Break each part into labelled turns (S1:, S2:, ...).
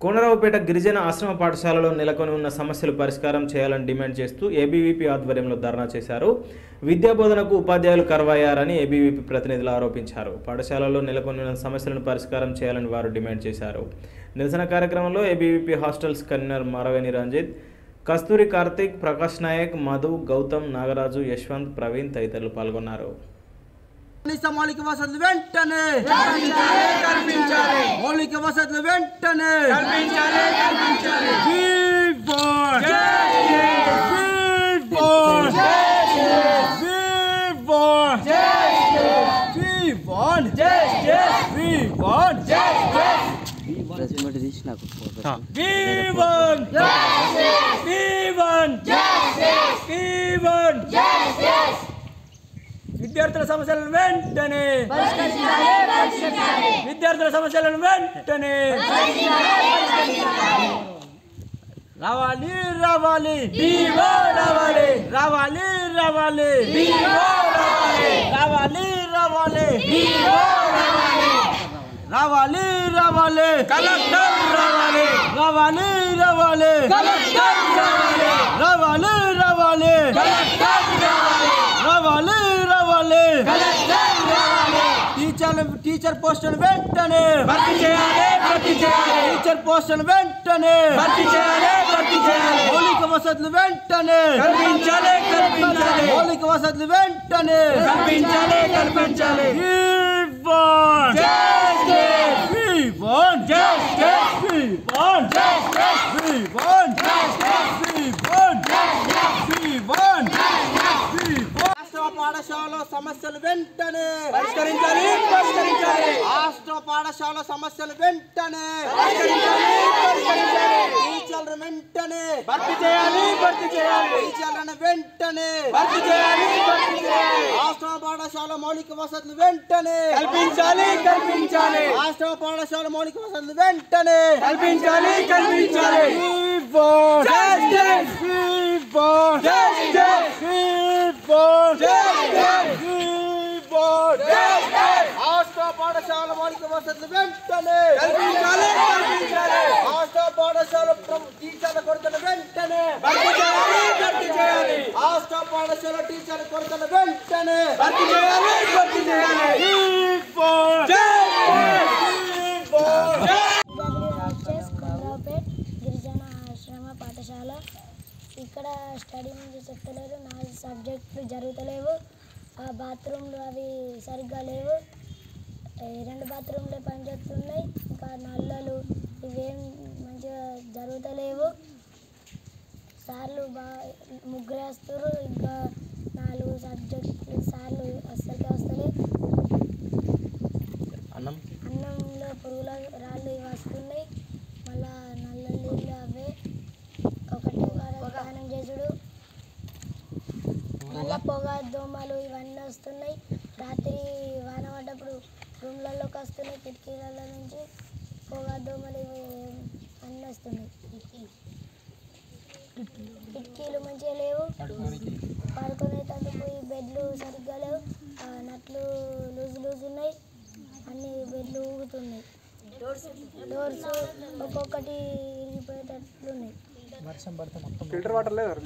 S1: కోనరావుపేట గిరిజన ఆశ్రమ పాఠశాలలో నెలకొని ఉన్న సమస్యలు పరిష్కారం చేయాలని డిమాండ్ చేస్తూ ఏబీవీపీ ఆధ్వర్యంలో ధర్నా చేశారు విద్యాబోధనకు ఉపాధ్యాయులు కరువయ్యారని ఏబీవీపీ ప్రతినిధులు ఆరోపించారు పాఠశాలలో నెలకొని ఉన్న సమస్యలను పరిష్కారం చేయాలని వారు డిమాండ్ చేశారు నిరసన కార్యక్రమంలో ABVP hostels convener Maraveni Ranjith Kasturi Karthik Prakash Nayak Madhu Gautam Nagaraju Yashwanth Praveen తదితరులు పాల్గొన్నారు
S2: కనీస మౌలిక వసతులు వెంటనే మౌలిక వసతులు వెంటనే We want We want We want We want We want We want We want We want విద్యార్థుల సమస్యలను వెంటనే విద్యార్థుల సమస్యలను వెంటనే రావాలి రావాలి డీవో రావాలి రావాలి రావాలి డీవో రావాలి రావాలి రావాలి డీవో రావాలి రావాలి రావాలి కలెక్టర్ రావాలి రావాలి రావాలి కలెక్టర్ రావాలి రావాలి రావాలి కలెక్టర్ రావాలి రావాలి రావాలి టీచర్ టీచర్ పోస్టులు వెంటనే భర్తీ చేయాలి భర్తీ చేయాలి టీచర్ పోస్టులు వెంటనే భర్తీ చేయాలి భర్తీ చేయాలి మౌలిక వసతులు వెంటనే కల్పించాలి కల్పించాలి మౌలిక వసతులు వెంటనే కల్పించాలి కల్పించాలి We want justice. We want justice. We want justice. We want justice. We want justice. We want రాష్ట్ర పాఠశాల సమస్యలు వెంటనే పరిష్కరించాలి పరిష్కరించాలి రాష్ట్ర పాఠశాల సమస్యలు వెంటనే పరిష్కరించాలి పరిష్కరించాలి టీచర్లు వెంటనే భర్తీ చేయాలి భర్తీ చేయాలి టీచర్లను వెంటనే భర్తీ చేయాలి భర్తీ చేయాలి రాష్ట్ర పాఠశాల మౌలిక వసతులు వెంటనే కల్పించాలి కల్పించాలి రాష్ట్ర పాఠశాల మౌలిక వసతులు వెంటనే కల్పించాలి కల్పించాలి రాష్ట్ర పాఠశాల మౌలిక వసతులు వెంటనే కల్పించాలి కల్పించాలి రాష్ట్ర పాఠశాల ప్రభు- టీచర్ల కొరతను వెంటనే భర్తీ చేయాలి భర్తీ చేయాలి రాష్ట్ర పాఠశాల టీచర్ల కొరతను వెంటనే భర్తీ చేయాలి భర్తీ చేయాలి
S3: వచ్చేసి కొండ్రాపేట్ గిరిజన ఆశ్రమ పాఠశాల ఇక్కడ స్టడీ నుంచి చెప్తలేరు నా సబ్జెక్టులు జరుగుతలేవు ఆ బాత్రూమ్లు అవి సరిగ్గా లేవు ఈ రెండు బాత్రూమ్లే పనిచేస్తున్నాయి ఇంకా నల్లలు ఇవేం మంచిగా జరుగుతలేవు సార్లు బాగా ముగ్గురు వేస్తారు ఇంకా నాలుగు సబ్జెక్టులు సార్లు అస్సలకే వస్తలే
S1: అన్నం
S3: అన్నంలో పురుగుల రాళ్ళు ఇవి వస్తున్నాయి మళ్ళా నల్ల నీళ్ళు అవే ఒకటి వారం స్నానం చేసుడు మళ్ళా పొగ దోమలు ఇవన్నీ వస్తున్నాయి రాత్రి వాన పడ్డప్పుడు రూమ్లలోకి వస్తున్నాయి కిటికీల నుంచి పొగ దోమలు ఇవి అన్నీ వస్తున్నాయి కిటికీలు మంచిగా లేవు పడుకునేటందుకు ఈ బెడ్లు సరిగ్గా లేవు ఆ నట్లు లూజ్ లూజ్ ఉన్నాయి అన్ని బెడ్లు ఊగుతున్నాయి డోర్స్ ఒక్కొక్కటి ఇరిగిపోయేటట్లు ఉన్నాయి
S2: ఫిల్టర్ వాటర్ లేదా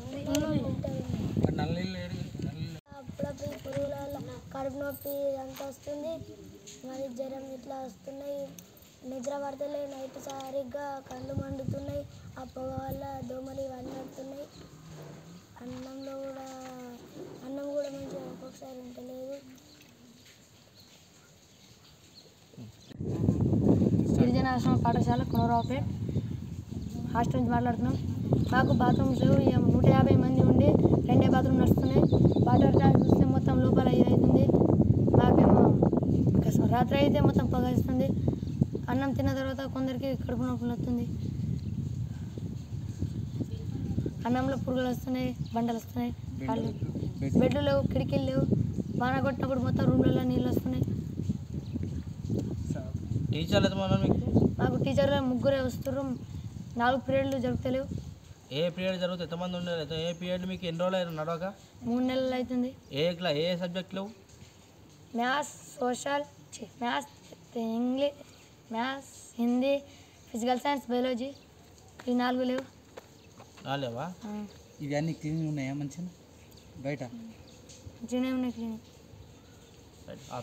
S3: అప్పుడప్పుడు ఈ పురుగుల వల్ల కడుపు నొప్పి అంతా వస్తుంది మరి జ్వరం ఇట్లా వస్తున్నాయి నిద్ర పడతలే నైట్ సరిగ్గా కళ్ళు మండుతున్నాయి ఆ పొగ వల్ల దోమలు ఇవన్నీ వస్తున్నాయి అన్నంలో కూడా అన్నం కూడా మంచిగా ఒక్కొక్కసారి ఉంటలేదు
S4: గిరిజన ఆశ్రమ పాఠశాల కొనరావుపేట్ హాస్టల్ నుంచి మాట్లాడుతున్నాం మాకు బాత్రూమ్స్ లేవు ఇక నూట యాభై మంది ఉండి రెండే బాత్రూమ్ నడుస్తున్నాయి వాటర్ ట్యాంక్ చూస్తే మొత్తం లోపల ఇది అవుతుంది మాకేమో ఇంకా రాత్రి అయితే మొత్తం పొగ వస్తుంది అన్నం తిన్న తర్వాత కొందరికి కడుపు నొప్పులు వస్తుంది అన్నంలో పురుగులు వస్తున్నాయి బండలు వస్తున్నాయి వాళ్ళు బెడ్లు లేవు కిటికీలు లేవు వాన కొట్టినప్పుడు మొత్తం రూమ్లలో నీళ్ళు వస్తున్నాయి
S5: టీచర్లు ఎంతమంది మీకు
S4: మాకు టీచర్లు ముగ్గురే వస్తారు నాలుగు పీరియడ్లు జరుగుతలేవు
S5: ఏ పీరియడ్ జరుగుతుంది ఎంతమంది ఉండలేదు ఏ పీరియడ్ మీకు ఎన్ని రోజులు అయినా నడవక
S4: మూడు నెలలు అవుతుంది
S5: ఏ క్లా ఏ సబ్జెక్టులు
S4: maths social maths English maths Hindi physical science biology ఈ నాలుగు లేవు
S5: రాలేవా
S4: ఆ,
S2: ఇవన్నీ క్లీన్ ఉన్నాయా మంచిగా బయట
S4: మంచిగానే ఉన్నాయి క్లినిక్
S5: రైట్